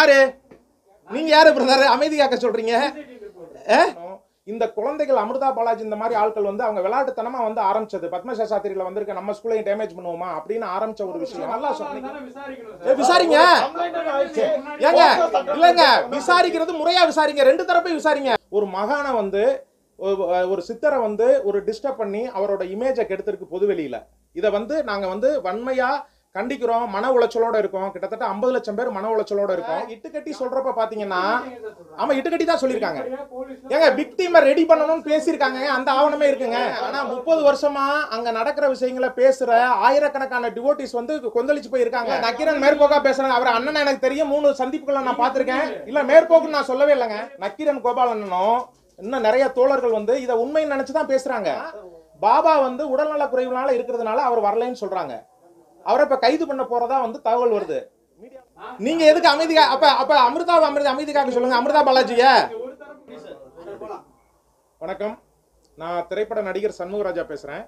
யாரு நீங்க யாரு பிரதர் அமைதி காக்க சொல்றீங்க ஆ? இந்த குழந்தைகள் அமிர்தா பாலாஜி இந்த மாதிரி ஆட்கள் வந்து அவங்க விளையாட்டுத்தனமா வந்து ஆரம்பிச்சது பத்மசாஸ்திரியில வந்திருக்க நம்ம ஸ்கூலையும் டேமேஜ் பண்ணுவோமா அப்படின்னு ஆரம்பிச்ச ஒரு விஷயம் நல்லா சொன்னீங்க ஏ, விசாரிங்க ஏங்க இல்லங்க விசாரிக்கிறது முறையா விசாரிங்க ரெண்டு தரப்பையும் விசாரிங்க ஒரு மகானை வந்து ஒரு- ஒரு சித்தரை வந்து ஒரு டிஸ்டர்ப் பண்ணி அவரோட இமேஜை கெடுத்திருக்கு பொதுவெளியில இதை வந்து நாங்க வந்து வன்மையா கண்டிக்கிறோம் மன உளைச்சலோட இருக்கோம் கிட்டத்தட்ட ஐம்பது லட்சம் பேர் மன உளைச்சலோட இருக்கோம் இட்டுக்கட்டி சொல்றப்ப பாத்தீங்கன்னா ஆமா இட்டுக்கட்டி தான் சொல்லியிருக்காங்க ஏங்க விக்டிமை ரெடி பண்ணணும்னு பேசியிருக்காங்க அந்த ஆவணமே இருக்குங்க ஆனா முப்பது வருஷமா அங்க நடக்கிற விஷயங்களை பேசுற ஆயிரக்கணக்கான டிவோட்டிஸ் வந்து கொந்தளிச்சு போயிருக்காங்க நக்கீரன் மேற்போக்கா பேசுறாங்க அவர் அண்ணன் எனக்கு தெரியும் மூணு சந்திப்புகளை நான் பார்த்திருக்கேன் இல்ல மேற்போக்குன்னு நான் சொல்லவே இல்லைங்க நக்கீரன் கோபாலண்ணனும் இன்னும் நிறைய தோழர்கள் வந்து இதை உண்மைன்னு நினைச்சு தான் பேசுறாங்க பாபா வந்து உடல்நல குறைவுனால இருக்கிறதுனால அவர் வரலைன்னு சொல்றாங்க அவரை இப்ப கைது பண்ண போறதா வந்து தகவல் வருது நீங்க எதுக்கு அமைதியா அப்ப அப்ப அமிர்தா அமிர்தா அமைதிக்காக சொல்லுங்க அமிர்தா பாலாஜிய வணக்கம் நான் திரைப்பட நடிகர் சண்முகராஜா பேசுறேன்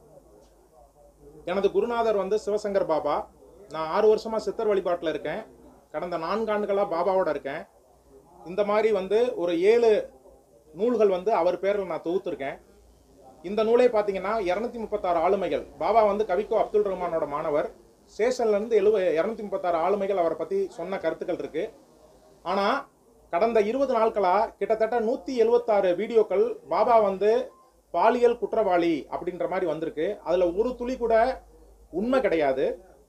எனது குருநாதர் வந்து சிவசங்கர் பாபா நான் ஆறு வருஷமா சித்தர் வழிபாட்டில் இருக்கேன் கடந்த நான்கு ஆண்டுகளாக பாபாவோட இருக்கேன் இந்த மாதிரி வந்து ஒரு ஏழு நூல்கள் வந்து அவர் பேரில் நான் தொகுத்திருக்கேன் இந்த நூலே பார்த்தீங்கன்னா இரநூத்தி முப்பத்தாறு ஆளுமைகள் பாபா வந்து கவிக்கோ அப்துல் ரஹ்மானோட மாணவர் சேஷன்லேருந்து எழுவ இரநூத்தி முப்பத்தாறு ஆளுமைகள் அவரை பற்றி சொன்ன கருத்துக்கள் இருக்கு ஆனால் கடந்த இருபது நாட்களாக கிட்டத்தட்ட நூற்றி எழுபத்தாறு வீடியோக்கள் பாபா வந்து பாலியல் குற்றவாளி அப்படின்ற மாதிரி வந்திருக்கு அதில் ஒரு துளி கூட உண்மை கிடையாது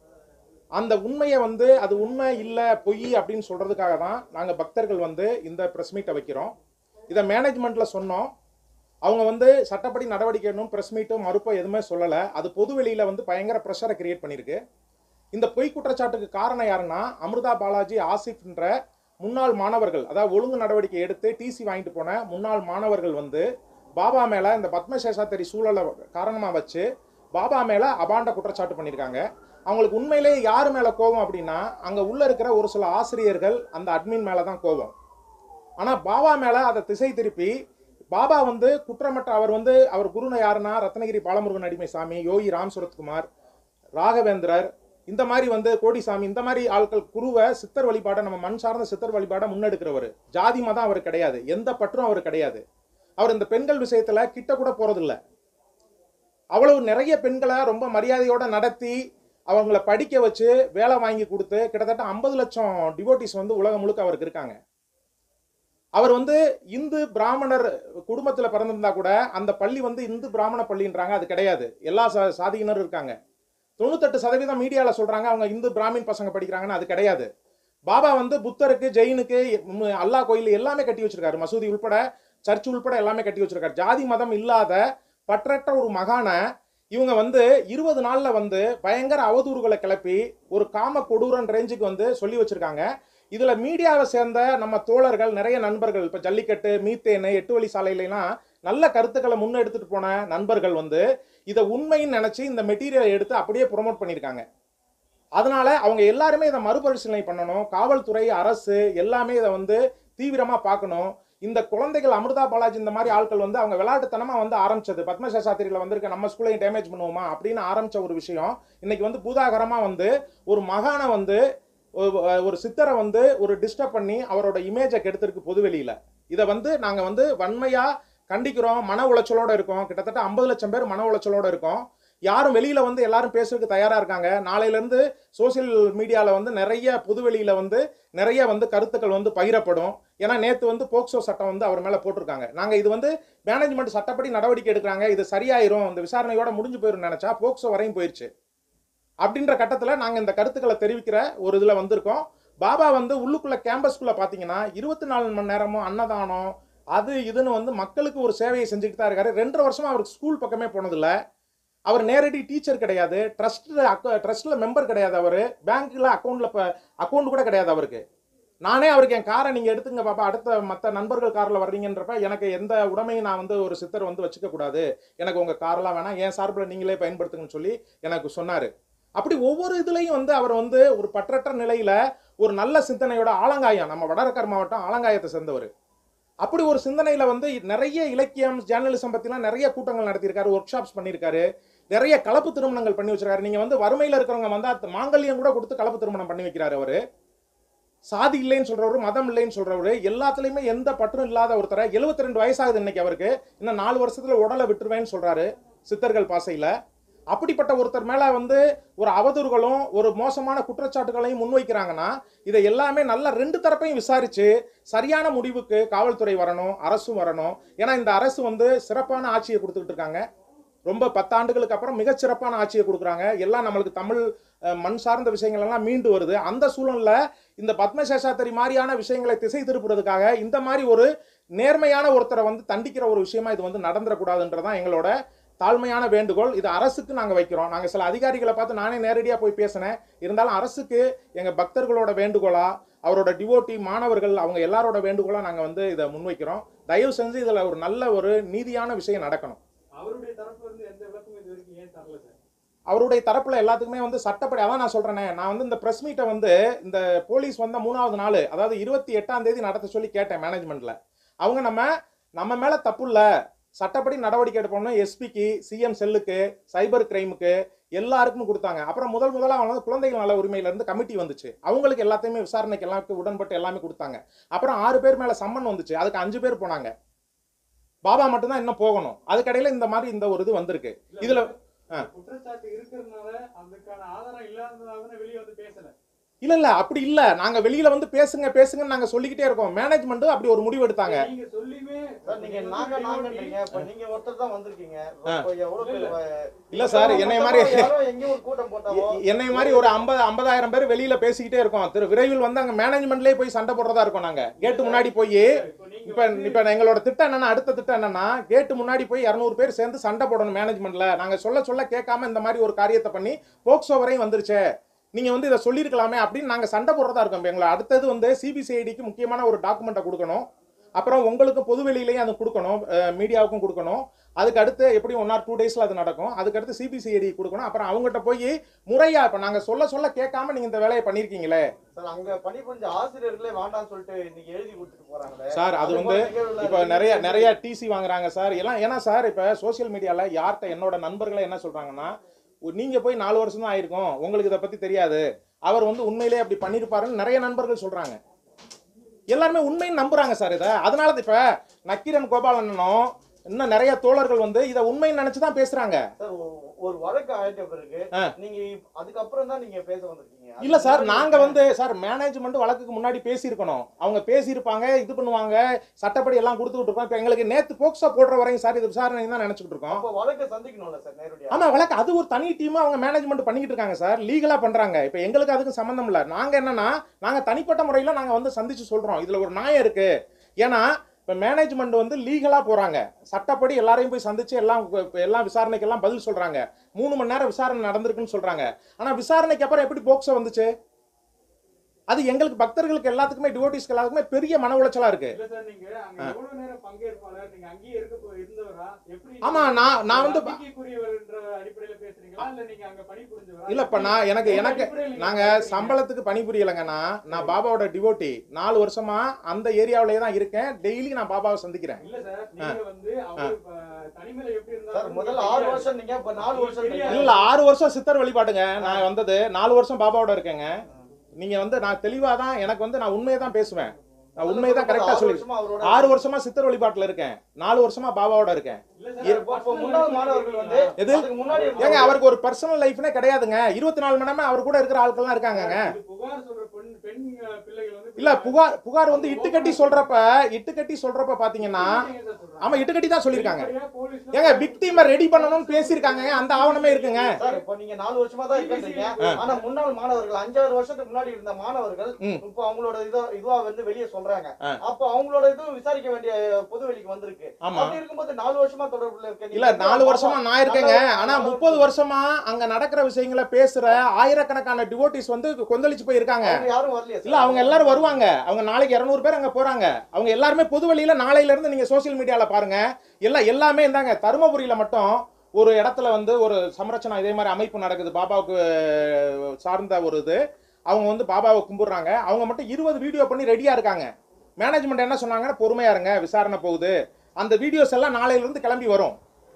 அந்த உண்மையை வந்து அது உண்மை இல்லை பொய் அப்படின்னு சொல்றதுக்காக தான் நாங்கள் பக்தர்கள் வந்து இந்த ப்ரெஸ் மீட்டை வைக்கிறோம் இதை மேனேஜ்மெண்ட்டில் சொன்னோம் அவங்க வந்து சட்டப்படி நடவடிக்கை எடுக்கணும் ப்ரெஸ் மீட்டும் மறுப்போ எதுவுமே சொல்லலை அது பொது வெளியில வந்து பயங்கர ப்ரெஷரை கிரியேட் பண்ணியிருக்கு இந்த பொய் குற்றச்சாட்டுக்கு காரணம் யாருன்னா அமிர்தா பாலாஜி ஆசிஃப்ன்ற முன்னாள் மாணவர்கள் அதாவது ஒழுங்கு நடவடிக்கை எடுத்து டிசி வாங்கிட்டு போன முன்னாள் மாணவர்கள் வந்து பாபா மேலே இந்த பத்மசேஷாத்திரி சூழலை காரணமாக வச்சு பாபா மேலே அபாண்ட குற்றச்சாட்டு பண்ணியிருக்காங்க அவங்களுக்கு உண்மையிலேயே யார் மேலே கோபம் அப்படின்னா அங்கே உள்ளே இருக்கிற ஒரு சில ஆசிரியர்கள் அந்த அட்மின் மேலே தான் கோபம் ஆனால் பாபா மேலே அதை திசை திருப்பி பாபா வந்து குற்றமற்ற அவர் வந்து அவர் குருன யாருன்னா ரத்னகிரி பாலமுருகன் அடிமை சாமி யோகி ராம் சுரத்குமார் ராகவேந்திரர் இந்த மாதிரி வந்து கோடிசாமி இந்த மாதிரி ஆட்கள் குருவை சித்தர் வழிபாடை நம்ம மண் சார்ந்த சித்தர் வழிபாடை முன்னெடுக்கிறவர் ஜாதி மதம் அவர் கிடையாது எந்த பற்றும் அவர் கிடையாது அவர் இந்த பெண்கள் விஷயத்துல கிட்ட கூட போறதில்ல அவ்வளவு நிறைய பெண்களை ரொம்ப மரியாதையோட நடத்தி அவங்கள படிக்க வச்சு வேலை வாங்கி கொடுத்து கிட்டத்தட்ட ஐம்பது லட்சம் டிவோட்டிஸ் வந்து உலகம் முழுக்க அவருக்கு இருக்காங்க அவர் வந்து இந்து பிராமணர் குடும்பத்தில் பிறந்திருந்தா கூட அந்த பள்ளி வந்து இந்து பிராமண பள்ளின்றாங்க அது கிடையாது எல்லா சா- சாதியினரும் இருக்காங்க தொண்ணூத்தெட்டு சதவீதம் மீடியாவில் சொல்றாங்க அவங்க இந்து பிராமின் பசங்க படிக்கிறாங்கன்னு அது கிடையாது பாபா வந்து புத்தருக்கு ஜெயினுக்கு ம், அல்லாஹ் கோயில் எல்லாமே கட்டி வச்சிருக்காரு மசூதி உள்பட சர்ச் உள்பட எல்லாமே கட்டி வச்சிருக்காரு ஜாதி மதம் இல்லாத பற்றற்ற ஒரு மகானை இவங்க வந்து இருபது நாள்ல வந்து பயங்கர அவதூறுகளை கிளப்பி ஒரு காம கொடூரன் ரேஞ்சுக்கு வந்து சொல்லி வச்சிருக்காங்க இதுல மீடியாவை சேர்ந்த நம்ம தோழர்கள் நிறைய நண்பர்கள் இப்ப ஜல்லிக்கட்டு மீத்தேனு எட்டு வழி சாலையிலாம் நல்ல கருத்துக்களை முன்னெடுத்துட்டு போன நண்பர்கள் வந்து இதை உண்மைன்னு நினைச்சு இந்த மெட்டீரியலை எடுத்து அப்படியே ப்ரோமோட் பண்ணியிருக்காங்க அதனால அவங்க எல்லாருமே இதை மறுபரிசீலனை பண்ணணும் காவல்துறை அரசு எல்லாமே இதை வந்து தீவிரமா பார்க்கணும் இந்த குழந்தைகள் அமிர்தா பாலாஜி இந்த மாதிரி ஆட்கள் வந்து அவங்க விளையாட்டுத்தனமா வந்து ஆரம்பிச்சது பத்மசாஸ்திரியில வந்திருக்க நம்ம ஸ்கூலையும் டேமேஜ் பண்ணுவோமா அப்படின்னு ஆரம்பிச்ச ஒரு விஷயம் இன்னைக்கு வந்து பூதாகரமா வந்து ஒரு மகானை வந்து ஒரு- ஒரு சித்தரை வந்து ஒரு டிஸ்டர்ப் பண்ணி அவரோட இமேஜை கெடுத்திருக்கு பொதுவெளியில இதை வந்து நாங்க வந்து வன்மையா கண்டிக்கிறோம் மன உளைச்சலோட இருக்கோம் கிட்டத்தட்ட ஐம்பது லட்சம் பேர் மன உளைச்சலோட இருக்கோம் யாரும் வெளியில வந்து எல்லாரும் பேசுறதுக்கு தயாரா இருக்காங்க நாளையில இருந்து சோசியல் மீடியால வந்து நிறைய பொதுவெளியில வந்து நிறைய வந்து கருத்துக்கள் வந்து பகிரப்படும் ஏன்னா நேத்து வந்து போக்சோ சட்டம் வந்து அவர் மேல போட்டிருக்காங்க நாங்க இது வந்து மேனேஜ்மெண்ட் சட்டப்படி நடவடிக்கை எடுக்கிறாங்க இது சரியாயிரும் இந்த விசாரணையோட முடிஞ்சு போயிரும் நினைச்சா போக்சோ வரையும் போயிருச்சு அப்படின்ற கட்டத்துல நாங்க இந்த கருத்துக்களை தெரிவிக்கிற ஒரு இதுல வந்திருக்கோம் பாபா வந்து உள்ளுக்குள்ள கேம்பஸ்குள்ள பாத்தீங்கன்னா இருபத்தி நாலு மணி நேரமும் அன்னதானம் அது இதுன்னு வந்து மக்களுக்கு ஒரு சேவையை செஞ்சுக்கிட்டு தான் இருக்காரு ரெண்டரை வருஷமா அவருக்கு ஸ்கூல் பக்கமே போனதில்ல அவர் நேரடி டீச்சர் கிடையாது ட்ரஸ்ட் ட்ரஸ்ட்ல மெம்பர் கிடையாது அவர் பேங்க்ல அக்கௌண்ட்ல அக்கௌண்ட் கூட கிடையாது அவருக்கு நானே அவருக்கு என் காரை நீங்க எடுத்துங்க பாப்பா அடுத்த மற்ற நண்பர்கள் கார்ல வர்றீங்கன்றப்ப எனக்கு எந்த உடமையும் நான் வந்து ஒரு சித்தர் வந்து வச்சுக்க கூடாது எனக்கு உங்க கார்லாம் வேணாம் என் சார்பில் நீங்களே பயன்படுத்துங்கன்னு சொல்லி எனக்கு சொன்னாரு அப்படி ஒவ்வொரு இதுலையும் வந்து அவர் வந்து ஒரு பற்றற்ற நிலையில ஒரு நல்ல சிந்தனையோட ஆலங்காயம் நம்ம வடரக்கர் மாவட்டம் ஆலங்காயத்தை சேர்ந்தவர் அப்படி ஒரு சிந்தனையில வந்து நிறைய இலக்கியம் ஜேர்னலிசம் பத்திலாம் நிறைய கூட்டங்கள் நடத்தியிருக்காரு ஒர்க் ஷாப்ஸ் பண்ணியிருக்காரு நிறைய கலப்பு திருமணங்கள் பண்ணி வச்சிருக்காரு நீங்க வந்து வறுமையில இருக்கிறவங்க வந்து அந்த மாங்கல்யம் கூட கொடுத்து கலப்பு திருமணம் பண்ணி வைக்கிறாரு அவரு சாதி இல்லைன்னு சொல்றவரு மதம் இல்லைன்னு சொல்றவரு எல்லாத்துலயுமே எந்த பற்றும் இல்லாத ஒருத்தரை 72 ரெண்டு வயசாகுது இன்னைக்கு அவருக்கு இன்னும் நாலு வருஷத்துல உடலை விட்டுருவேன்னு சொல்றாரு சித்தர்கள் பாசையில அப்படிப்பட்ட ஒருத்தர் மேல வந்து ஒரு அவதூறுகளும் ஒரு மோசமான குற்றச்சாட்டுகளையும் முன்வைக்கிறாங்கன்னா இதை எல்லாமே நல்ல ரெண்டு தரப்பையும் விசாரிச்சு சரியான முடிவுக்கு காவல்துறை வரணும் அரசும் வரணும் ஏன்னா இந்த அரசு வந்து சிறப்பான ஆட்சியை கொடுத்துக்கிட்டு இருக்காங்க ரொம்ப பத்தாண்டுகளுக்கு அப்புறம் மிகச்சிறப்பான ஆட்சியை கொடுக்குறாங்க எல்லாம் நம்மளுக்கு தமிழ் அஹ், மண் சார்ந்த விஷயங்கள் எல்லாம் மீண்டு வருது அந்த சூழல்ல இந்த பத்மசேஷாத்திரி மாதிரியான விஷயங்களை திசை திருப்புறதுக்காக இந்த மாதிரி ஒரு நேர்மையான ஒருத்தரை வந்து தண்டிக்கிற ஒரு விஷயமா இது வந்து நடந்துடக்கூடாதுன்றதான் எங்களோட தாழ்மையான வேண்டுகோள் இது அரசுக்கு நாங்கள் வைக்கிறோம் நாங்கள் சில அதிகாரிகளை பார்த்து நானே நேரடியாக போய் பேசினேன் இருந்தாலும் அரசுக்கு எங்கள் பக்தர்களோட வேண்டுகோளா அவரோட டிவோட்டி மாணவர்கள் அவங்க எல்லாரோட வேண்டுகோளா நாங்கள் வந்து இதை முன்வைக்கிறோம் தயவு செஞ்சு இதில் ஒரு நல்ல ஒரு நீதியான விஷயம் நடக்கணும் அவருடைய தரப்புல இருந்து எந்த விளக்கமும் இது வரைக்கும் ஏன் தரல சார் அவருடைய தரப்புல எல்லாத்துக்குமே வந்து சட்டப்படி அதான் நான் சொல்றேனே நான் வந்து இந்த பிரஸ் மீட்டை வந்து இந்த போலீஸ் வந்த மூணாவது நாள் அதாவது இருபத்தி எட்டாம் தேதி நடத்த சொல்லி கேட்டேன் மேனேஜ்மெண்ட்ல அவங்க நம்ம நம்ம மேல தப்பு இல்ல சட்டப்படி நடவடிக்கை எடுப்போம்னு எஸ்பிக்கு சிஎம் செல்லுக்கு சைபர் கிரைமுக்கு எல்லாருக்கும் கொடுத்தாங்க அப்புறம் முதல் முதல்ல அவங்க வந்து குழந்தைகள் நல உரிமையில இருந்து கமிட்டி வந்துச்சு அவங்களுக்கு எல்லாத்தையுமே விசாரணைக்கு எல்லாருக்கும் உடன்பட்டு எல்லாமே கொடுத்தாங்க அப்புறம் ஆறு பேர் மேல சம்மன் வந்துச்சு அதுக்கு அஞ்சு பேர் போனாங்க பாபா மட்டும்தான் இன்னும் போகணும் அதுக்கடையில இந்த மாதிரி இந்த ஒரு இது வந்திருக்கு இதுல ஆ. குற்றச்சாட்டு இருக்கிறதுனால அதுக்கான ஆதாரம் இல்லாததுனால தானே வெளியே வந்து பேசல இல்ல இல்ல அப்படி இல்ல நாங்க வெளியில வந்து பேசுங்க பேசுங்கன்னு நாங்க சொல்லிக்கிட்டே இருக்கோம் மேனேஜ்மெண்ட் அப்படி ஒரு முடிவு எடுத்தாங்க நீங்க சொல்லியுமே சார் நீங்க நாங்க நாங்கன்றீங்க இப்ப நீங்க ஒருத்தர் தான் வந்திருக்கீங்க இப்ப எவ்வளவு பேர் வ- இல்ல சார் என்னைய மாதிரி யாரோ எங்கேயோ ஒரு கூட்டம் போட்டாவோ என்னை மாதிரி ஒரு ஐம்பது ஐம்பதாயிரம் பேர் வெளியில பேசிக்கிட்டே இருக்கோம் திரு விரைவில் வந்து அங்க மேனேஜ்மெண்ட்லயே போய் சண்டை போடுறதா இருக்கோம் நாங்க கேட்டு முன்னாடி போய் இப்போ நீங்க இப்ப இப்ப எங்களோட திட்டம் என்னன்னா அடுத்த திட்டம் என்னன்னா கேட்டு முன்னாடி போய் இரநூறு பேர் சேர்ந்து சண்டை போடணும் மேனேஜ்மெண்ட்ல நாங்க சொல்ல சொல்ல கேட்காம இந்த மாதிரி ஒரு காரியத்தை பண்ணி போக்சோ வரையும் வந்துருச்சே நீங்க வந்து இதை சொல்லியிருக்கலாமே அப்படின்னு நாங்க சண்டை போடுறதா இருக்கோம் இப்ப எங்களை அடுத்தது வந்து சிபிசிஐடிக்கு முக்கியமான ஒரு டாக்குமெண்ட்டை கொடுக்கணும் அப்புறம் உங்களுக்கு பொது வெளியிலையும் அது கொடுக்கணும் மீடியாவுக்கும் கொடுக்கணும் அதுக்கு அடுத்து எப்படி ஒன் ஆர் டூ டேஸ்ல அது நடக்கும் அதுக்கு அடுத்து சிபிசிஐடி கொடுக்கணும் அப்புறம் அவங்ககிட்ட போய் முறையா இப்ப நாங்க சொல்ல சொல்ல கேட்காம நீங்க இந்த வேலையை பண்ணிருக்கீங்களே சார் அங்க பணி புரிஞ்ச ஆசிரியர்களே வேண்டாம்னு சொல்லிட்டு இன்னைக்கு எழுதி கொடுத்துட்டு போறாங்களே சார் அது அது வந்து போல நிகழ்வுல இப்போ இருக்கு. நிறைய நிறைய டிசி வாங்குறாங்க சார் எல்லாம் ஏன்னா சார் இப்போ சோஷியல் மீடியாவில் யார்கிட்ட என்னோட நண்பர்களே என்ன சொல்றாங்கன்னா "ஒ- நீங்க போய் நாலு வருஷம் தான் ஆயிருக்கும் உங்களுக்கு இதை பத்தி தெரியாது அவர் வந்து உண்மையிலே அப்படி பண்ணியிருப்பாருன்னு நிறைய நண்பர்கள் சொல்றாங்க எல்லாருமே உண்மைன்னு நம்புறாங்க சார் இதை அதனால தான் இப்ப நக்கீரன் கோபாலனும் இன்னும் நிறைய தோழர்கள் வந்து இதை உண்மைன்னு நினைச்சு தான் பேசுறாங்க சார் ஒரு- ஒரு வழக்கு ஆயிட்ட பிறகு ஆ. நீங்க இப்ப- அதுக்கப்புறம் தான் நீங்க பேச வந்திருக்கீங்க இல்ல சார் நாங்க வந்து சார் மேனேஜ்மெண்ட் வழக்குக்கு முன்னாடி பேசியிருக்கணும் அவங்க பேசியிருப்பாங்க இது பண்ணுவாங்க சட்டப்படி எல்லாம் கொடுத்துக்கிட்டு இருக்கோம் இப்போ எங்களுக்கு நேத்து போக்சோ போடுற வரையும் சார் இது விசாரணை தான் நினைச்சுக்கிட்டு இருக்கோம் அப்ப வழக்கை சந்திக்கணும்ல சார் நேரடியா ஆமா வழக்கு அது ஒரு தனி டீமா அவங்க மேனேஜ்மெண்ட் பண்ணிக்கிட்டு இருக்காங்க சார் லீகலா பண்றாங்க இப்போ எங்களுக்கு அதுக்கு சம்மந்தம் இல்ல நாங்க என்னன்னா நாங்க தனிப்பட்ட முறையில நாங்க வந்து சந்திச்சு சொல்றோம் இதுல ஒரு நியாயம் இருக்கு ஏன்னா இப்போ மேனேஜ்மெண்ட் வந்து லீகலா போறாங்க சட்டப்படி எல்லாரையும் போய் சந்திச்சு எல்லாம் இப்ப எல்லாம் விசாரணைக்கு எல்லாம் பதில் சொல்றாங்க மூணு மணி நேரம் விசாரணை நடந்திருக்குன்னு சொல்றாங்க ஆனா விசாரணைக்கு அப்புறம் எப்படி போக்சோ வந்துச்சு அது எங்களுக்கு பக்தர்களுக்கு எல்லாத்துக்குமே டிவோட்டிஸ்க்கு எல்லாத்துக்குமே பெரிய மன உளைச்சலா இருக்கு இல்ல சார் நீங்க அங்க எவ்வளவு நேரம் பங்கேற்பாளர் நீங்க அங்கேயே இருக்க போ- இருந்தவரா எப்படி ஆமா நான் நான் வந்து நம்பிக்கைக்குரியவர்ன்ற அடிப்படையில பேசுறீங்களா இல்ல நீங்க அங்க பணிபுரிஞ்சவரா இல்லப்பா நான் எனக்கு எந்த எனக்கு அடிப்படையில நீங்க நாங்க பேசுறீங்க? சம்பளத்துக்கு பணிபுரியலைங்கண்ணா நான் பாபாவோட டிவோட்டி நாலு வருஷமா அந்த ஏரியாவிலேயே தான் இருக்கேன் டெய்லி நான் பாபாவை சந்திக்கிறேன் இல்ல சார் நீங்க வந்து அவர் ப- தனிமையில எப்படி சார் இருந்தாலும் முதல்ல ஆறு வருஷம் நீங்க இப்ப நாலு வருஷம் தெரியாது. இல்ல ஆறு வருஷம் சித்தர் வழிபாடுங்க நான் வந்தது நாலு வருஷம் பாபாவோட இருக்கேங்க நீங்க வந்து நான் தெளிவா தான் எனக்கு வந்து நான் உண்மையை தான் பேசுவேன் நான் உண்மையை தான் கரெக்டா ஆறு சொல்லி வருஷமா அவரோட ஆறு வருஷமா சித்தர் வழிபாட்டுல இருக்கேன் நாலு வருஷமா பாபாவோட இருக்கேன் இல்ல இப்ப- சார் இப்ப முன்னாள் மாணவர்கள் வந்து எது? அதுக்கு முன்னாடி ஏங்க இருந்தவங்க- அவருக்கு ஒரு பர்சனல் லைஃப்னே கிடையாதுங்க இருபத்தி நாலு மணி நேரமா அவர் கூட இருக்கிற ஆட்கள்லாம் இருக்காங்கங்க இது புகார் சொல்ற பெண் பெண் அஹ், பிள்ளைகள் வந்து இல்ல புகார் புகார் வந்து இட்டு கட்டி சொல்றப்ப இட்டு கட்டி சொல்றப்ப பாத்தீங்கன்னா நீங்க தான் சொல்றாங்க. ஆமா இட்டு கட்டி தான் சொல்லியிருக்காங்க வெளிப்படையா போலீஸ்ல ஏங்க விக்டிம ரெடி பண்ணணும்னு பேசியிருக்காங்க அந்த ஆவணமே இருக்குங்க சார் இப்ப நீங்க நாலு வருஷமா தான் இருக்கீங்க ஆனா முன்னாள் மாணவர்கள் அஞ்சாறு வருஷத்துக்கு முன்னாடி இருந்த மாணவர்கள் ம். இப்ப அவங்களோட இதோ இதுவா வந்து வெளியே சொல்றாங்க ஆ. அப்ப அவங்களோட இது விசாரிக்க வேண்டிய பொது வெளிக்கு வந்திருக்கு ஆமா அப்படி இருக்கும்போது நாலு வருஷமா தொடர்புல இருக்க இல்ல நாலு வருஷமா நான் இருக்கேங்க ஆனா முப்பது வருஷமா அங்க நடக்கிற விஷயங்களை பேசுற ஆயிரக்கணக்கான டிவோட்டிஸ் வந்து கொந்தளிச்சு போய் இருக்காங்க அவங்க யாரும் வரலையா இல்ல அவங்க எல்லாரும் வருவாங்க அவங்க நாளைக்கு இருநூறு பேர் அங்க போறாங்க அவங்க எல்லாருமே பொது வழியில நாளையில இருந்து நீங்க சோசியல் மீடியால பாருங்க எல்லாம் எல்லாமே இருந்தாங்க தருமபுரியில மட்டும் ஒரு இடத்துல வந்து ஒரு சமரச்சனம் இதே மாதிரி அமைப்பு நடக்குது பாபாவுக்கு அஹ், சார்ந்த ஒரு இது அவங்க வந்து பாபாவை கும்பிடுறாங்க அவங்க மட்டும் இருபது வீடியோ பண்ணி ரெடியா இருக்காங்க மேனேஜ்மெண்ட் என்ன சொன்னாங்கன்னா பொறுமையா இருங்க விசாரணை போகுது அந்த வீடியோஸ் எல்லாம் நாளையில இருந்து கிளம்பி வரும்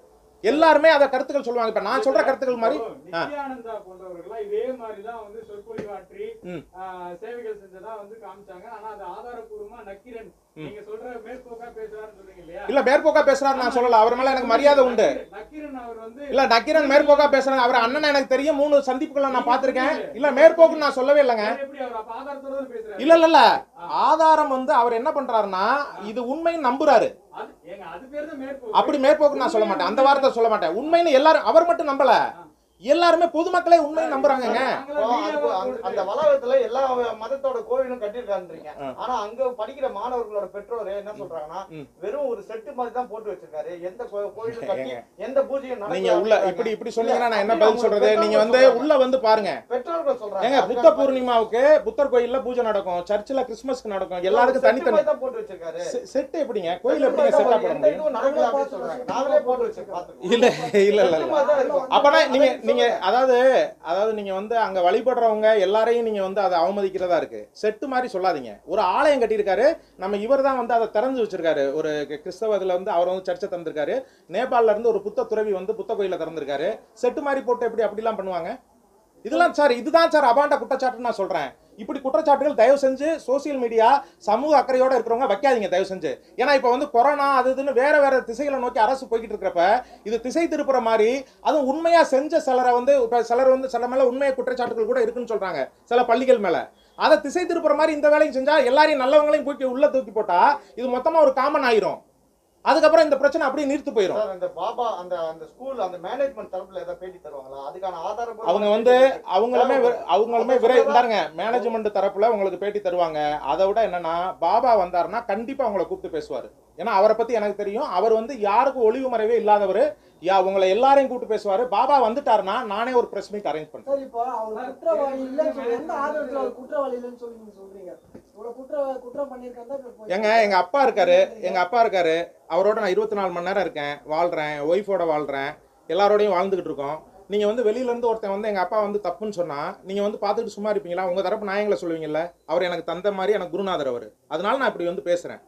எல்லாருமே அதை கருத்துக்கள் சொல்லுவாங்க இப்ப நான் சொல்ற கருத்துக்கள் மாதிரி இப்போ ஆ. நித்யானந்தா போன்றவர்கள்லாம் இதே மாதிரிதான் வந்து சொற்பொழிவாற்றி ம். ஆ, சேவைகள் செஞ்சதா வந்து காமிச்சாங்க ஆனா அது ஆதாரப்பூர்வமா நக்கீரன் நீங்க சொல்ற மேற்போக்கா பேசுறாருன்னு சொல்றீங்க இல்லையா இல்ல மேற்போக்கா பேசுறாரு நான் சொல்லல அவர் மேல எனக்கு மரியாதை உண்டு நக்கீரன் அவர் வந்து இல்ல நக்கீரன் மேற்போக்கா பேசுறாங்க அவர் அண்ணன் எனக்கு தெரியும் மூணு சந்திப்புகளை நான் பார்த்திருக்கேன் இல்ல மேற்போக்குன்னு நான் சொல்லவே இல்லைங்க அவர் எப்படி அவர் அப்ப ஆதாரத்தோட தான் பேசுறாரு இல்ல இல்ல இல்ல ஆதாரம் வந்து அவர் என்ன பண்றாருன்னா இது உண்மைன்னு நம்புறாரு அது ஏங்க அது பேர் தான் மேற்போக்கு அப்படி மேற்போக்கு நான் சொல்ல மாட்டேன் அந்த வார்த்தை சொல்ல மாட்டேன் உண்மைன்னு எல்லாரும் அவர் மட்டும் நம்பல எல்லாருமே பொதுமக்களே உண்மைன்னு நம்புறாங்கங்க நாங்களாம் இப்போ வீடியோவா அந்த- அந்த- அந்த போட்டு- வளாகத்துல எல்லா மதத்தோட கோவிலும் கட்டியிருக்கான்றீங்க ஆ. ஆனா அங்க படிக்கிற மாணவர்களோட பெற்றோர் என்ன சொல்றாங்கன்னா ம். வெறும் ஒரு செட்டு மாதிரி தான் போட்டு வச்சிருக்காரு எந்த கோ- கோயிலும் கட்டி எந்த பூஜையும் நீங்க நடக்கல உள்ள இப்படி இப்படி சொன்னீங்கன்னா நான் என்ன பதில் சொல்றது நீங்க வந்து உள்ள வந்து பாருங்க பெற்றோர்கள் சொல்றாங்க ஏங்க புத்த பூர்ணிமாவுக்கு புத்தர் கோயில்ல பூஜை நடக்கும் சர்ச்சில் கிறிஸ்மஸ்க்கு நடக்கும் எல்லாருக்கும் தனித்தனி தான் போட்டு வச்சிருக்காரு செ- செட்டு எப்படிங்க கோயில் எப்படிங்க செட்டா போட எந்த முடியும் இதுவும் நடக்கல அப்படின்னு சொல்றாங்க நாங்களே போட்டு வச்சிருக்கோம் இல்ல இல்ல இல்ல இல்ல அப்பனா நீங்க நீங்க அதாவது அதாவது நீங்க வந்து அங்க வழிபடுறவங்க எல்லாரையும் நீங்க வந்து அதை அவமதிக்கிறதா இருக்கு செட்டு மாதிரி சொல்லாதீங்க ஒரு ஆலயம் கட்டியிருக்காரு நம்ம இவர் தான் வந்து அதை திறந்து வச்சிருக்காரு ஒரு கி- கிறிஸ்தவ இதுல வந்து அவர் வந்து சர்ச்சை திறந்திருக்காரு நேபாள்ல இருந்து ஒரு புத்த துறவி வந்து புத்த கோயில திறந்திருக்காரு செட்டு மாதிரி போட்டு எப்படி அப்படிலாம் பண்ணுவாங்க இதெல்லாம் சார் இதுதான் சார் அபாண்ட குற்றச்சாட்டு நான் சொல்றேன் இப்படி குற்றச்சாட்டுகள் தயவு செஞ்சு சோசியல் மீடியா சமூக அக்கறையோட இருக்கிறவங்க வைக்காதீங்க தயவு செஞ்சு ஏன்னா இப்போ வந்து கொரோனா அது இதுன்னு வேற வேற திசைகளை நோக்கி அரசு போய்கிட்டு இருக்கிறப்ப இது திசை திருப்புற மாதிரி அதுவும் உண்மையா செஞ்ச சிலரை வந்து இப்ப சிலர் வந்து சில மேல உண்மைய குற்றச்சாட்டுகள் கூட இருக்குன்னு சொல்றாங்க சில பள்ளிகள் மேல அதை திசை திருப்புற மாதிரி இந்த வேலையும் செஞ்சா எல்லாரையும் நல்லவங்களையும் தூக்கி உள்ள தூக்கி போட்டா இது மொத்தமா ஒரு காமன் ஆயிரும் அதுக்கப்புறம் இந்த பிரச்சனை அப்படியே நீர்த்து போயிடும் சார் அந்த பாபா அந்த அந்த ஸ்கூல் அந்த மேனேஜ்மெண்ட் தரப்புல ஏதாவது பேட்டி தருவாங்களா அதுக்கான ஆதாரம் அவங்க வந்து அவங்களுமே வி- அவங்களுமே விரை இருந்தாருங்க மேனேஜ்மெண்ட் தரப்புல உங்களுக்கு பேட்டி தருவாங்க அதை விட என்னன்னா பாபா வந்தாருன்னா கண்டிப்பா உங்களை கூப்பிட்டு பேசுவாரு ஏன்னா அவரை பத்தி எனக்கு தெரியும் அவர் வந்து யாருக்கும் ஒளிவு மறைவே இல்லாதவர் யா உங்களை எல்லாரையும் கூப்பிட்டு பேசுவாரு பாபா வந்துட்டாருன்னா நானே ஒரு பிரஸ் மீட் அரேஞ்ச் பண்றேன் சார் இப்போ அவர் குற்றவாளி இல்லைன்னு சொல்லி எந்த ஆதாரத்துல அவர் குற்றவாளி இல்லைன்னு சொல்லி நீங்க சொல்றீங்க இவ்வளவு குற்ற குற்றம் பண்ணியிருக்காருந்தா இப்ப போய் ஏங்க எங்க அப்பா இருக்காரு எங்க அப்பா இருக்காரு அவரோட நான் இருபத்தி நாலு மணி நேரம் இருக்கேன் வாழ்றேன் ஒய்ஃபோட வாழ்றேன் எல்லாரோடையும் வாழ்ந்துகிட்டு இருக்கோம் நீங்க வந்து வெளியில இருந்து ஒருத்தன் வந்து எங்க அப்பா வந்து தப்புன்னு சொன்னா நீங்க வந்து பார்த்துட்டு சும்மா இருப்பீங்களா உங்க தரப்பு நியாயங்களை சொல்லுவீங்கல்ல அவர் எனக்கு தந்த மாதிரி எனக்கு குருநாதர் அவர் அதனால நான் இப்படி வந்து பேசுறேன்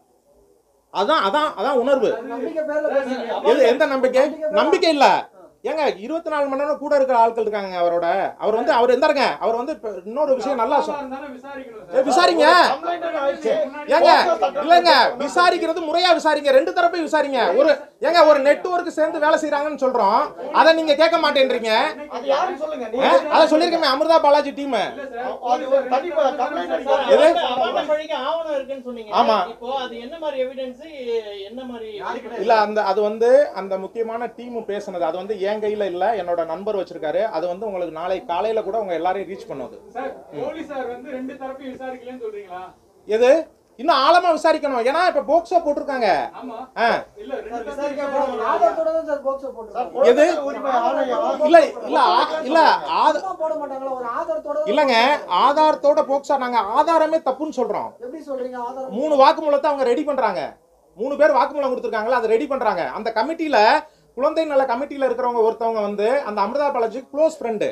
அதான் அதான் அதான் உணர்வு நம்பிக்கை பேர்ல பேசுறீங்க எது எந்த நம்பிக்கை நம்பிக்கை இல்ல ஏங்க இருபத்தி நாலு மணி நேரம் கூட இருக்கிற ஆட்கள் இருக்காங்க அவரோட அவர் வந்து அவர் எந்தாருங்க அவர் வந்து இப்ப இன்னொரு விஷயம் நல்லா சொல் இருந்தாலும் விசாரிக்கணும் ஏ, சார். விசாரிங்க கம்ப்ளைண்ட் ஆயிடுச்சு ஏங்க இல்லங்க விசாரிக்கிறது முறையா விசாரிங்க ரெண்டு தரப்பையும் விசாரிங்க ஒரு ஏங்க ஒரு நெட்வொர்க் சேர்ந்து வேலை செய்யறாங்கன்னு சொல்றோம் அதை நீங்க கேட்க மாட்டேன்றீங்க அது யாருன்னு சொல்லுங்க ஆ? நீங்க அதை சொல்லிருக்கேன் அமிர்தா பாலாஜி டீம் இல்ல சார். அது ஒரு தனி கம்ப்ளைண்ட் எது? அபாண்டம் வழிக்கு ஆவணம் இருக்குன்னு சொன்னீங்க ஆமா. இப்போ அது என்ன மாதிரி எவிடன்ஸ் என்ன மாதிரி இல்ல அந்த அது வந்து அந்த முக்கியமான டீம் பேசுனது அது வந்து என் கையில இல்ல என்னோட நண்பர் வச்சிருக்காரு அது வந்து உங்களுக்கு நாளை காலையில கூட உங்க எல்லாரையும் ரீச் பண்ணுது சார் போலீசார் வந்து ரெண்டு தரப்பையும் விசாரிக்கலன்னு சொல்றீங்களா எது இன்னும் ஆழமா விசாரிக்கணும் ஏன்னா இப்ப போக்சோ போட்டிருக்காங்க ஆமா ஆ. இல்ல ரெண்டு சார், தரப்பையும் விசாரிக்க விசாரிக்கணும். ஆதாரத்தோட தான் சார் போக்சோ சார், போட்டுருக்காங்க எது? குழந்தைகள் உரிமை ஆணையம் இல்ல இல்ல ஆ- இல்ல ஆத சும்மா போட மாட்டாங்களா ஒரு ஆதாரத்தோட தான் இல்லங்க ஆதாரத்தோட போக்சோ நாங்க ஆதாரமே தப்புன்னு சொல்றோம் எப்படி சொல்றீங்க ஆதாரம் மூணு வாக்குமூலத்தை அவங்க ரெடி பண்றாங்க மூணு பேர் வாக்குமூலம் கொடுத்துருக்காங்களா அதை ரெடி பண்றாங்க அந்த கமிட்டியில குழந்தை நல கமிட்டியில இருக்கிறவங்க ஒருத்தவங்க வந்து அந்த அமிர்தா பாலாஜி க்ளோஸ் ஃப்ரெண்டு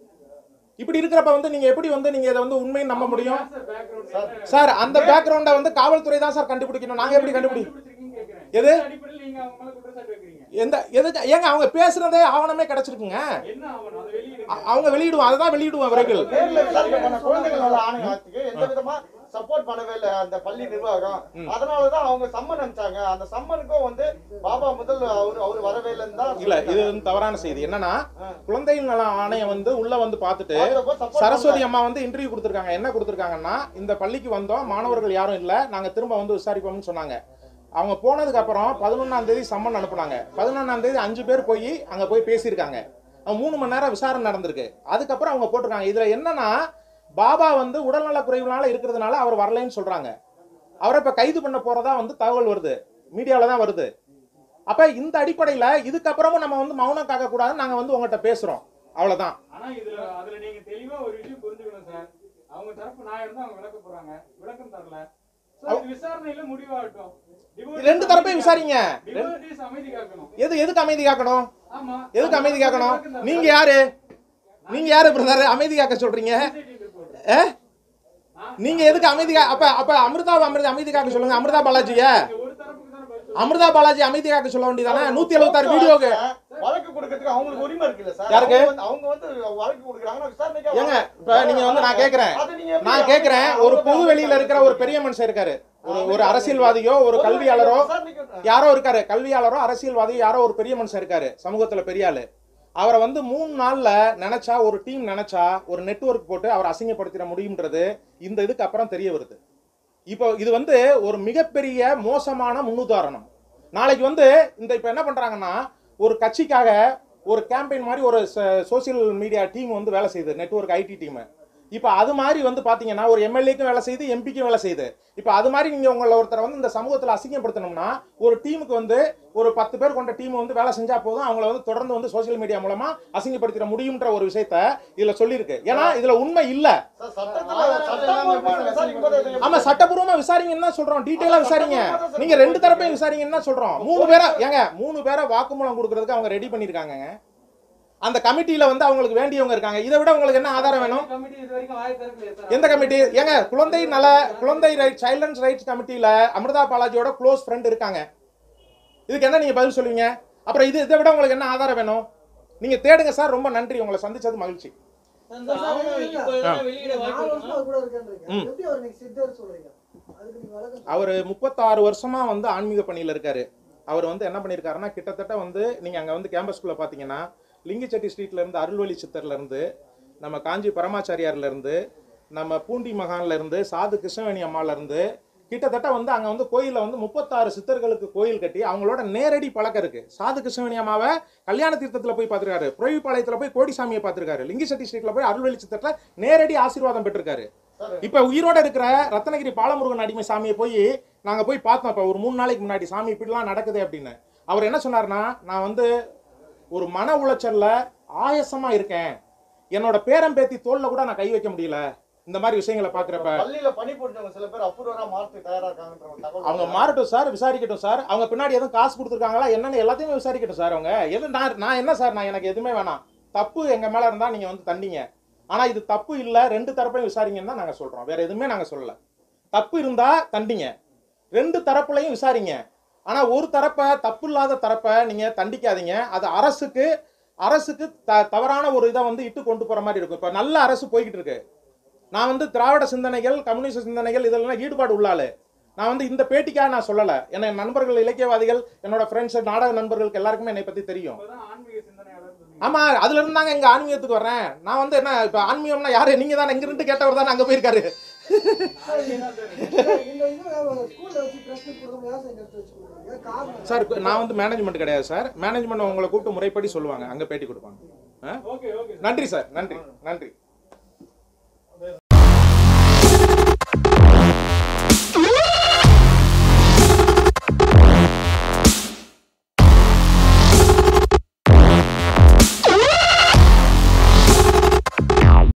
இப்படி இருக்கிறப்ப வந்து நீங்க எப்படி வந்து நீங்க இதை வந்து உண்மையை நம்ப முடியும் சார் background என்ன? சார் அந்த பேக்ரவுண்ட வந்து காவல்துறை தான் சார் கண்டுபிடிக்கணும் நாங்க எப்படி கண்டுபிடி கண்டுபிடிச்சிருக்கீங்கன்னு கேக்குறேன். எது? எந்த அடிப்படையில் நீங்க அவங்க மேல குற்றச்சாட்டு வைக்கிறீங்க? எந்த எதுக்கு ஏங்க அவங்க பேசுறதே ஆவணமே கிடைச்சிருக்குங்க என்ன ஆவணம்? அதை வெளியிடுங்க. அ- அவங்க வெளியிடுவோம் அதை தான் வெளியிடுவோம் விரைவில் நேர்ல விசாரிக்க போன குழந்தைகள் நல ஆணையத்துக்கு எந்த விதமா சப்போர்ட் பண்ணவே இல்லை அந்த பள்ளி நிர்வாகம் அதனாலதான் அவங்க சம்மன் அனுப்பிச்சாங்க அந்த சம்மனுக்கும் வந்து பாபா முதல் அவர் அவர் வரவே இல்லைன்னு தான் இல்ல இது வந்து தவறான செய்தி என்னன்னா குழந்தைகள் நல ஆணையம் வந்து உள்ள வந்து பார்த்துட்டு பார்த்தப்போ support சரஸ்வதி அம்மா வந்து இன்டர்வியூ கொடுத்துருக்காங்க என்ன கொடுத்துருக்காங்கன்னா இந்த பள்ளிக்கு வந்தோம் மாணவர்கள் யாரும் இல்ல நாங்க திரும்ப வந்து விசாரிப்போம்னு சொன்னாங்க அவங்க போனதுக்கு அப்புறம் பதினொன்னாம் தேதி சம்மன் அனுப்புனாங்க பதினொன்னாம் தேதி அஞ்சு பேர் போய் அங்க போய் பேசியிருக்காங்க அவங்க மூணு மணி நேரம் விசாரணை நடந்திருக்கு அதுக்கப்புறம் அவங்க போட்டிருக்காங்க இதுல என்னன்னா பாபா வந்து உடல்நல குறைவுனால இருக்கிறதுனால அவர் வரலைன்னு சொல்றாங்க அவரை இப்ப கைது பண்ண போறதா வந்து தகவல் வருது மீடியால தான் வருது அப்ப இந்த அடிப்படையில இதுக்கப்புறமும் நம்ம வந்து மௌனம் காக்க கூடாதுன்னு நாங்க வந்து உங்ககிட்ட பேசுறோம் அவ்வளவுதான் ஆனா இதுல அதுல நீங்க தெளிவா ஒரு விஷயம் புரிஞ்சுக்கணும் சார் அவங்க தரப்பு நான் இருந்தா அவங்க விளக்க போறாங்க விளக்கம் தரல So, இது விசாரணையில முடிவாகட்டும் Devotees ரெண்டு தரப்பையும் விசாரிங்க Devotees அமைதி காக்கணும் எது எதுக்கு அமைதி காக்கணும் ஆமா எதுக்கு அமைதி காக்கணும் நீங்க யாரு நீங்க யாரு பிரதர் அமைதி காக்க சொல்றீங்க ஏ? நீங்க எதுக்கு அமைதி கா- அப்ப அப்ப அமிர்தா அமிர்தா அமைதி காக்க சொல்லுங்க அமிர்தா பாலாஜிய ஒரு தரப்புக்கு தானே பதில் அமிர்தா பாலாஜி அமைதியாக்க சொல்ல வேண்டியதானே நூத்தி எழுபத்தாறு வீடியோக்கு வழக்கு கொடுக்கறதுக்கு அவங்களுக்கு உரிமை இருக்குல்ல சார் யாருக்கு? அவங்க வந்து- அவங்க வந்து வழக்கு கொடுக்குறாங்கன்னா விசாரணைக்கு ஏங்க இப்ப நீங்க வந்து நான் கேக்குறேன் அது நீங்க எப்படி- நான் கேக்குறேன் ஒரு பொது வெளியில இருக்கிற ஒரு பெரிய மனுஷன் இருக்காரு ஒரு ஒரு அரசியல்வாதியோ ஒரு கல்வியாளரோ விசாரணைக்கு- யாரோ இருக்காரு கல்வியாளரோ அரசியல்வாதியோ யாரோ ஒரு பெரிய மனுஷன் இருக்காரு சமூகத்துல பெரிய ஆளு அவரை வந்து மூணு நாள்ல நினைச்சா ஒரு டீம் நினைச்சா ஒரு நெட்வொர்க் போட்டு அவரை அசிங்கப்படுத்திட முடியும்ன்றது இந்த இதுக்கு அப்புறம் தெரிய வருது இப்போ இது வந்து ஒரு மிகப்பெரிய மோசமான முன்னுதாரணம் நாளைக்கு வந்து இந்த இப்போ என்ன பண்றாங்கன்னா ஒரு கட்சிக்காக ஒரு கேம்பெயின் மாதிரி ஒரு சோஷியல் மீடியா டீம் வந்து வேலை செய்யுது நெட்வொர்க் ஐடி டீம் இப்போ அது மாதிரி வந்து பாத்தீங்கன்னா ஒரு எம்எல்ஏக்கும் வேலை செய்யுது எம்பிக்கும் வேலை செய்யுது இப்போ அது மாதிரி நீங்க உங்களை ஒருத்தரை வந்து இந்த சமூகத்தில் அசிங்கப்படுத்தணும்னா ஒரு டீமுக்கு வந்து ஒரு பத்து பேர் கொண்ட டீம் வந்து வேலை செஞ்சா போதும் அவங்கள வந்து தொடர்ந்து வந்து சோஷியல் மீடியா மூலமா அசிங்கப்படுத்திட முடியும்ன்ற ஒரு விஷயத்த இதுல சொல்லியிருக்கு ஏன்னா இதுல உண்மை இல்ல சார், சட்டத்துல சட்டப்பூர்வமான விசாரிக்கும் போது அது ஆமா சட்டபூர்வமா விசாரிங்கன்னா சொல்றோம் டீடைலா விசாரிங்க நீங்க ரெண்டு தரப்பையும் விசாரிங்கன்னா சொல்றோம் மூணு பேரை ஏங்க மூணு பேரை வாக்குமூலம் கொடுக்கறதுக்கு அவங்க ரெடி பண்ணிருக்காங்க அந்த கமிட்டியில வந்து அவங்களுக்கு வேண்டியவங்க இருக்காங்க இதை விட உங்களுக்கு என்ன ஆதாரம் வேணும் கமிட்டி இது வரைக்கும் வாய் திறக்கலையே சார் எந்த கமிட்டி ஏங்க குழந்தை நல குழந்தை ரைட் சைல்ட்ரன்ஸ் ரைட்ஸ் கமிட்டியில அமிர்தா பாலாஜியோட க்ளோஸ் ஃப்ரெண்ட் இருக்காங்க இதுக்கு என்ன நீங்க பதில் சொல்லுவீங்க அப்புறம் இது இதை விட உங்களுக்கு என்ன ஆதாரம் வேணும் நீங்க தேடுங்க சார் ரொம்ப நன்றி உங்களை சந்திச்சது மகிழ்ச்சி அந்த ஆவணம் இப்போ இதெல்லாம் வெளியிட வாய்ப்பு நாலு இருக்குன்னா வருஷமா அது கூட இருக்கேன்றீங்க ம். எப்படி அவர் நீங்க சித்தர் சொல்றீங்க அதுக்கு நீங்க விளக்கம் சொல்லுங்க. அவர் முப்பத்தாறு வருஷமா வந்து ஆன்மீக பணியில இருக்காரு அவர் வந்து என்ன பண்ணியிருக்காருன்னா கிட்டத்தட்ட வந்து நீங்க அங்க வந்து கேம்பஸ்குள்ள பாத்தீங்கன்னா லிங்கிச்செட்டி ஸ்ட்ரீட்ல இருந்து அருள்வழி சித்தர்ல இருந்து நம்ம காஞ்சி பரமாச்சாரியார்ல இருந்து நம்ம பூண்டி மகான்ல இருந்து சாது கிருஷ்ணவேணி அம்மால இருந்து கிட்டத்தட்ட வந்து அங்க வந்து கோயில்ல வந்து முப்பத்தாறு சித்தர்களுக்கு கோயில் கட்டி அவங்களோட நேரடி பழக்கம் இருக்கு சாது கிருஷ்ணவேணி அம்மாவை கல்யாண தீர்த்தத்துல போய் பார்த்திருக்காரு புரவிப்பாளையத்துல போய் கோடிசாமியை பார்த்திருக்காரு லிங்கிச்செட்டி ஸ்ட்ரீட்ல போய் அருள்வழி சித்தர்ல நேரடி ஆசீர்வாதம் பெற்றிருக்காரு சார், இப்ப உயிரோட இருக்கிற ரத்னகிரி பாலமுருகன் அடிமை சாமியை போய் நாங்க போய் பார்த்தோம் இப்ப ஒரு மூணு நாளைக்கு முன்னாடி சாமி இப்படிலாம் நடக்குது அப்படின்னு அவர் என்ன சொன்னாருன்னா நான் வந்து ஒரு மன உளைச்சல்ல ஆயசமா இருக்கேன் என்னோட பேரன் பேத்தி தோல்ல கூட நான் கை வைக்க முடியல இந்த மாதிரி விஷயங்களை பாக்குறப்ப பள்ளியில பணிபுரிஞ்சவங்க சில பேர் அப்ரூவரா மாற்று தயாரா இருக்காங்கன்ற ஒரு தகவல் அவங்க மாறட்டும் சார் விசாரிக்கட்டும் சார் அவங்க பின்னாடி எதுவும் காசு கொடுத்துருக்காங்களா என்னன்னு எல்லாத்தையுமே விசாரிக்கட்டும் சார் அவங்க எது நான் நான் என்ன சார் நான் எனக்கு எதுவுமே வேணாம் தப்பு எங்க மேல இருந்தா நீங்க வந்து தண்டிங்க ஆனா இது தப்பு இல்ல ரெண்டு தரப்பையும் விசாரிங்கன்னு தான் நாங்க சொல்றோம் வேற எதுவுமே நாங்க சொல்லல தப்பு இருந்தா தண்டிங்க ரெண்டு தரப்புலையும் விசாரிங்க ஆனா ஒரு தரப்பை தப்பு இல்லாத தரப்பை நீங்க தண்டிக்காதீங்க அது அரசுக்கு அரசுக்கு த தவறான ஒரு இதை வந்து இட்டு கொண்டு போற மாதிரி இருக்கும் இப்ப நல்ல அரசு போய்கிட்டு இருக்கு நான் வந்து திராவிட சிந்தனைகள் கம்யூனிஸ்ட் சிந்தனைகள் இதெல்லாம் ஈடுபாடு உள்ளாளு நான் வந்து இந்த பேட்டிக்காக நான் சொல்லலை என்ன என் நண்பர்கள் இலக்கியவாதிகள் என்னோட ஃப்ரெண்ட்ஸ் நாடக நண்பர்களுக்கு எல்லாருக்குமே என்னை பற்றி தெரியும் இப்பதான் ஆன்மீக சிந்தனையாளர் சொன்னீங்க ஆமா அதுல இருந்து தாங்க எங்க ஆன்மீகத்துக்கு வர்றேன் நான் வந்து என்ன இப்ப ஆன்மீகம்னா யாரு நீங்க தான் இங்க இருந்து கேட்டவர் தான் அங்க போயிருக்காரு இந்த இந்த இது ஸ்கூல்ல வச்சு பிரஸ் மீட் கொடுக்கும் ஏன் சார் இங்க எடுத்து வச்சு கொடுக்குறீங்க காரணம் சார் நான் வந்து மேனேஜ்மெண்ட் கிடையாது சார் மேனேஜ்மெண்ட் உங்களை கூப்பிட்டு முறைப்படி சொல்லுவாங்க அங்க பேட்டி கொடுப்பாங்க ஆ? ஓகே ஓகே நன்றி சார் நன்றி நன்றி